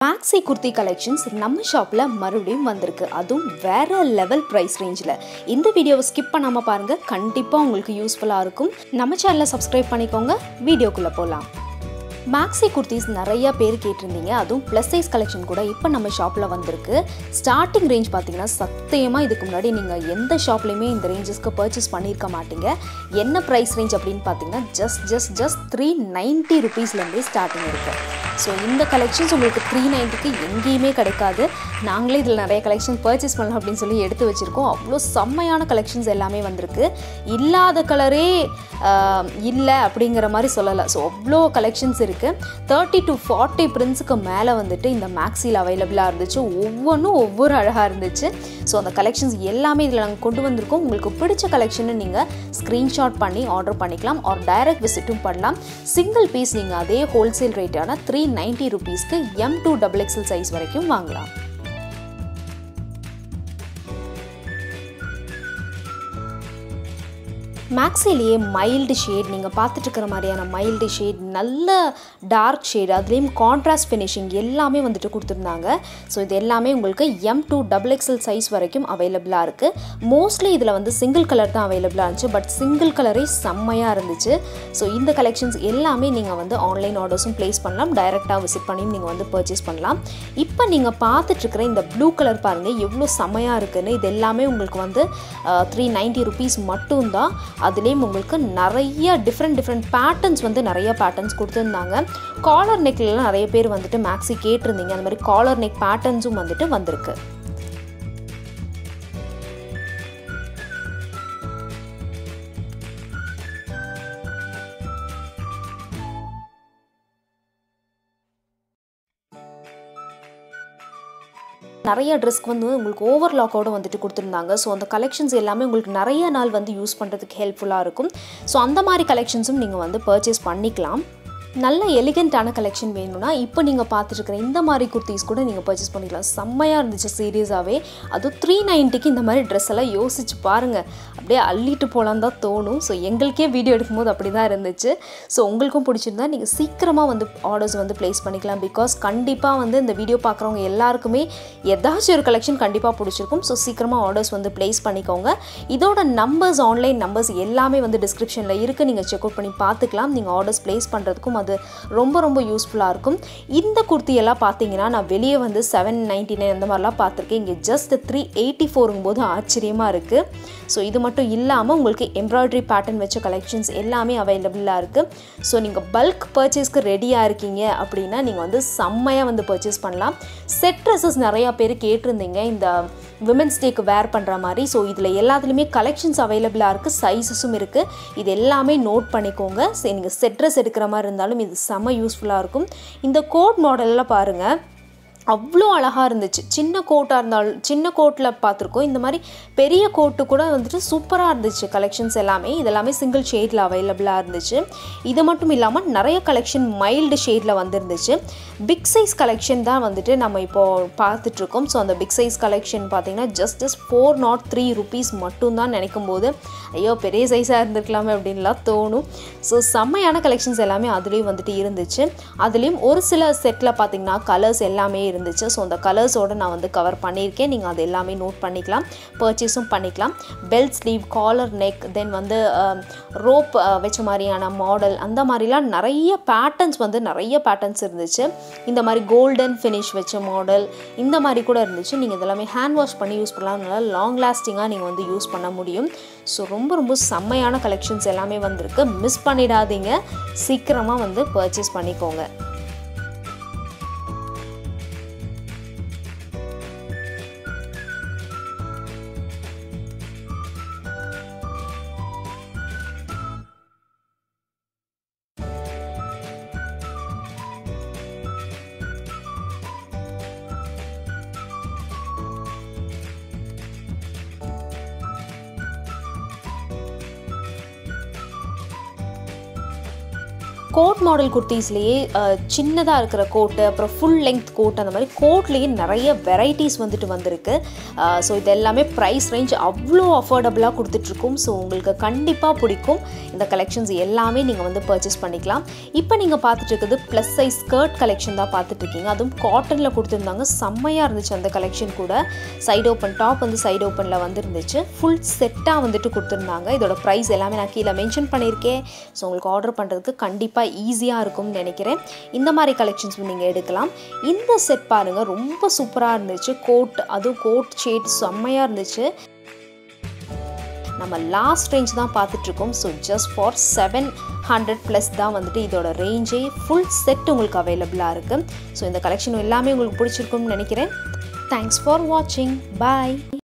maxi kurti collections நம்ம ஷாப்பில் மறுபடியும் வந்திருக்கு அதுவும் வேற லெவல் ப்ரைஸ் ரேஞ்சில் இந்த வீடியோவை ஸ்கிப் பண்ணாமல் பாருங்கள் கண்டிப்பாக உங்களுக்கு யூஸ்ஃபுல்லாக இருக்கும் நம்ம சேனலை சப்ஸ்கிரைப் பண்ணிக்கோங்க வீடியோக்குள்ளே போகலாம் மேக்ஸி குர்த்திஸ் நிறைய பேர் கேட்டிருந்தீங்க அதுவும் ப்ளஸ் சைஸ் கலெக்ஷன் கூட இப்போ நம்ம ஷாப்பில் வந்திருக்கு ஸ்டார்டிங் ரேஞ்ச் பார்த்தீங்கன்னா சத்தியமாக இதுக்கு முன்னாடி நீங்கள் எந்த ஷாப்லையுமே இந்த ரேஞ்சஸ்க்கு பர்ச்சேஸ் பண்ணியிருக்க மாட்டீங்க என்ன ப்ரைஸ் ரேஞ்ச் அப்படின்னு பார்த்தீங்கன்னா just just just three ninety ருபீஸ்லேருந்தே ஸ்டார்டிங் இருக்குது ஸோ இந்த கலெக்ஷன்ஸ் உங்களுக்கு த்ரீ நைன்ட்டிக்கு எங்கேயுமே கிடைக்காது நாங்களே இதில் நிறைய கலெக்ஷன் பர்ச்சேஸ் பண்ணலாம் அப்படின்னு சொல்லி எடுத்து வச்சுருக்கோம் அவ்வளோ செம்மையான கலெக்ஷன்ஸ் எல்லாமே வந்திருக்கு இல்லாத கலரே இல்லை அப்படிங்கிற மாதிரி சொல்லலை ஸோ அவ்வளோ கலெக்ஷன்ஸ் இருக்குது தேர்ட்டி டு ஃபார்ட்டி பிரிண்ட்ஸுக்கு மேலே வந்துட்டு இந்த மேக்ஸியில் அவைலபிளாக இருந்துச்சு ஒவ்வொன்றும் ஒவ்வொரு அழகாக இருந்துச்சு ஸோ அந்த கலெக்ஷன்ஸ் எல்லாமே இதில் நாங்கள் கொண்டு வந்திருக்கோம் உங்களுக்கு பிடிச்ச கலெக்ஷனை நீங்கள் ஸ்க்ரீன்ஷாட் பண்ணி ஆர்டர் பண்ணிக்கலாம் ஆர் டைரக்ட் விசிட்டும் பண்ணலாம் சிங்கிள் பீஸ் நீங்கள் அதே ஹோல்சேல் ரேட்டான த்ரீ நைன்ட்டி ருபீஸ்க்கு M two double XL size வரைக்கும் வாங்கலாம் மேக்ஸிலேயே மைல்டு ஷேட் நீங்கள் பார்த்துட்டு இருக்கிற மாதிரியான மைல்டு ஷேட் நல்ல டார்க் ஷேட் அதுலேயும் கான்ட்ராஸ்ட் ஃபினிஷிங் எல்லாமே வந்துட்டு கொடுத்துருந்தாங்க ஸோ இது எல்லாமே உங்களுக்கு M two double XL size வரைக்கும் அவைலபிளாக இருக்குது மோஸ்ட்லி இதில் வந்து சிங்கிள் கலர் தான் அவைலபிளாக இருந்துச்சு பட் சிங்கிள் கலரே செம்மையாக இருந்துச்சு ஸோ இந்த கலெக்ஷன்ஸ் எல்லாமே நீங்கள் வந்து ஆன்லைன் ஆர்டர்ஸும் ப்ளேஸ் பண்ணலாம் டைரெக்டாக விசிட் பண்ணியும் நீங்கள் வந்து பர்ச்சேஸ் பண்ணலாம் இப்போ நீங்கள் பார்த்துட்ருக்கிற இந்த ப்ளூ கலர் பாருங்கள் எவ்வளோ செம்மையாக இருக்குன்னு இது எல்லாமே உங்களுக்கு வந்து த்ரீ நைன்ட்டி ருபீஸ் மட்டும்தான் அதுலேயும் உங்களுக்கு நிறைய டிஃப்ரெண்ட் டிஃப்ரெண்ட் பேட்டர்ன்ஸ் வந்து நிறைய பேட்டர்ன்ஸ் கொடுத்துருந்தாங்க காலர் நெக்லலாம் நிறைய பேர் வந்துட்டு மேக்ஸி கேட்டிருந்தீங்க அந்த மாதிரி காலர் நெக் பேட்டர்ன்ஸும் வந்துட்டு வந்திருக்கு நிறைய ட்ரெஸ்க்கு வந்து உங்களுக்கு ஓவர்லாக்கோட வந்துட்டு கொடுத்துருந்தாங்க ஸோ அந்த கலெக்ஷன்ஸ் எல்லாமே உங்களுக்கு நிறைய நாள் வந்து யூஸ் பண்ணுறதுக்கு ஹெல்ப்ஃபுல்லாக இருக்கும் ஸோ அந்த மாதிரி கலெக்ஷன்ஸும் நீங்கள் வந்து பர்ச்சேஸ் பண்ணிக்கலாம் நல்ல எலிகண்ட்டான கலெக்ஷன் வேணும்னா இப்போ நீங்கள் பார்த்துருக்குற இந்த மாதிரி குர்த்திஸ் கூட நீங்கள் பர்ச்சேஸ் பண்ணிக்கலாம் செம்மையாக இருந்துச்சு சீரியஸாகவே அதுவும் த்ரீ நைன்ட்டிக்கு இந்த மாதிரி ட்ரெஸ் எல்லாம் யோசிச்சு பாருங்கள் அப்படியே அள்ளிட்டு போகலான்னு தான் தோணும் ஸோ எங்களுக்கே வீடியோ எடுக்கும்போது அப்படி தான் இருந்துச்சு ஸோ உங்களுக்கும் பிடிச்சிருந்தா நீங்கள் சீக்கிரமாக வந்து ஆர்டர்ஸ் வந்து ப்ளேஸ் பண்ணிக்கலாம் பிகாஸ் கண்டிப்பாக வந்து இந்த வீடியோ பார்க்குறவங்க எல்லாருக்குமே ஏதாச்சும் ஒரு கலெக்ஷன் கண்டிப்பாக பிடிச்சிருக்கும் ஸோ சீக்கிரமாக ஆர்டர்ஸ் வந்து ப்ளேஸ் பண்ணிக்கோங்க இதோட நம்பர்ஸ் ஆன்லைன் நம்பர்ஸ் எல்லாமே வந்து டிஸ்கிரிப்ஷனில் இருக்குது நீங்கள் செக் அவுட் பண்ணி பார்த்துக்கலாம் நீங்கள் ஆர்டர்ஸ் ப்ளேஸ் பண்ணுறதுக்கும் அது ரொம்ப ரொம்ப யூஸ்ஃபுல்லாக இருக்கும் இந்த குர்த்தியெல்லாம் பார்த்தீங்கன்னா நான் வெளியே வந்து செவன் நைன்டி நைன் அந்த மாதிரிலாம் பார்த்துருக்கேன் இங்கே ஜஸ்ட் த்ரீ எயிட்டி ஃபோருங்கும் போது ஆச்சரியமாக இருக்குது ஸோ இது மட்டும் இல்லாமல் உங்களுக்கு எம்ப்ராய்டரி பேட்டர்ன் வச்ச கலெக்ஷன்ஸ் எல்லாமே அவைலபிளாக இருக்குது ஸோ நீங்கள் பல்க் பர்ச்சேஸ்க்கு ரெடியாக இருக்கீங்க அப்படின்னா நீங்கள் வந்து செம்மையாக வந்து பர்ச்சேஸ் பண்ணலாம் செட் ட்ரெஸ்ஸஸ் நிறையா பேர் கேட்டிருந்தீங்க இந்த விமென்ஸ் டேக்கு வேர் பண்ணுற மாதிரி ஸோ இதில் எல்லாத்துலேயுமே கலெக்ஷன்ஸ் அவைலபிளாக இருக்குது சைஸஸும் இருக்குது இது எல்லாமே நோட் பண்ணிக்கோங்க சரி நீங்கள் செட் ட்ரெஸ் எடுக்கிற மாதிரி இருந்தாலும் இது செம்ம யூஸ்ஃபுல்லாக இருக்கும் இந்த கோட் மாடலில் பாருங்கள் அவ்வளோ அழகாக இருந்துச்சு சின்ன கோட்டாக இருந்தாலும் சின்ன கோட்டில் பார்த்துருக்கோம் இந்த மாதிரி பெரிய கோட்டு கூட வந்துட்டு சூப்பராக இருந்துச்சு கலெக்ஷன்ஸ் எல்லாமே இதெல்லாமே சிங்கிள் ஷேடில் அவைலபிளாக இருந்துச்சு இது மட்டும் இல்லாமல் நிறைய கலெக்ஷன் மைல்டு ஷேடில் வந்துருந்துச்சு பிக் சைஸ் கலெக்ஷன் தான் வந்துட்டு நம்ம இப்போது பார்த்துட்ருக்கோம் ஸோ அந்த பிக் சைஸ் கலெக்ஷன் பார்த்திங்கன்னா just just four nought three rupees மட்டும்தான் நினைக்கும் போது ஐயோ பெரிய சைஸாக இருந்திருக்கலாமே அப்படின்லாம் தோணும் ஸோ செம்மையான கலெக்ஷன்ஸ் எல்லாமே அதுலேயும் வந்துட்டு இருந்துச்சு அதுலேயும் ஒரு சில செட்டில் பார்த்திங்கன்னா கலர்ஸ் எல்லாமே இருந்துச்சு ஸோ அந்த கலர்ஸோடு நான் வந்து கவர் பண்ணியிருக்கேன் நீங்கள் அது எல்லாமே நோட் பண்ணிக்கலாம் பர்ச்சேஸும் பண்ணிக்கலாம் belt sleeve collar neck then வந்து ரோப் வச்ச மாதிரியான மாடல் அந்த மாதிரிலாம் நிறைய பேட்டர்ன்ஸ் வந்து நிறைய பேட்டர்ன்ஸ் இருந்துச்சு இந்த மாதிரி கோல்டன் ஃபினிஷ் வச்ச மாடல் இந்த மாதிரி கூட இருந்துச்சு நீங்கள் இதெல்லாமே ஹேண்ட் வாஷ் பண்ணி யூஸ் பண்ணலாம் நல்லா லாங் லாஸ்டிங்காக நீங்கள் வந்து யூஸ் பண்ண முடியும் ஸோ ரொம்ப ரொம்ப செம்மையான கலெக்ஷன்ஸ் எல்லாமே வந்திருக்கு மிஸ் பண்ணிடாதீங்க சீக்கிரமாக வந்து பர்ச்சேஸ் பண்ணிக்கோங்க கோட் மாடல் குர்த்திஸ்லேயே சின்னதாக இருக்கிற கோட்டு அப்புறம் ஃபுல் லெங்த் கோட் அந்த மாதிரி கோட்லேயே நிறைய வெரைட்டிஸ் வந்துட்டு வந்திருக்கு ஸோ இது எல்லாமே ப்ரைஸ் ரேஞ்ச் அவ்வளோ அஃபோர்டபுளாக கொடுத்துட்ருக்கும் ஸோ உங்களுக்கு கண்டிப்பாக பிடிக்கும் இந்த கலெக்ஷன்ஸ் எல்லாமே நீங்கள் வந்து பர்ச்சேஸ் பண்ணிக்கலாம் இப்போ நீங்கள் பார்த்துட்டு இருக்குது ப்ளஸ் சைஸ் ஸ்கர்ட் கலெக்ஷன் தான் பார்த்துட்ருக்கீங்க அதுவும் காட்டனில் கொடுத்துருந்தாங்க செம்மையாக இருந்துச்சு அந்த கலெக்ஷன் கூட சைடு ஓப்பன் டாப் வந்து சைடு ஓப்பனில் வந்துருந்துச்சு ஃபுல் செட்டாக வந்துட்டு கொடுத்துருந்தாங்க இதோட ப்ரைஸ் எல்லாமே நான் கீழே மென்ஷன் பண்ணியிருக்கேன் ஸோ உங்களுக்கு ஆர்டர் பண்ணுறதுக்கு கண்டிப்பாக ஈஸியாக இருக்கும்னு நினைக்கிறேன் இந்த மாதிரி கலெக்ஷன்ஸ் நீங்கள் எடுக்கலாம் இந்த செட் பாருங்கள் ரொம்ப சூப்பராக இருந்துச்சு கோட் அதுவும் கோட் ஷேட் செம்மையாக இருந்துச்சு நம்ம லாஸ்ட் ரேஞ்ச் தான் பார்த்துட்ருக்கோம் so just for seven hundred plus தான் வந்துட்டு இதோட ரேஞ்சே ஃபுல் செட் உங்களுக்கு அவைலபிளாக இருக்குது ஸோ இந்த கலெக்ஷன் எல்லாமே உங்களுக்கு பிடிச்சிருக்கும்னு நினைக்கிறேன் தேங்க்ஸ் ஃபார் வாட்சிங் பாய்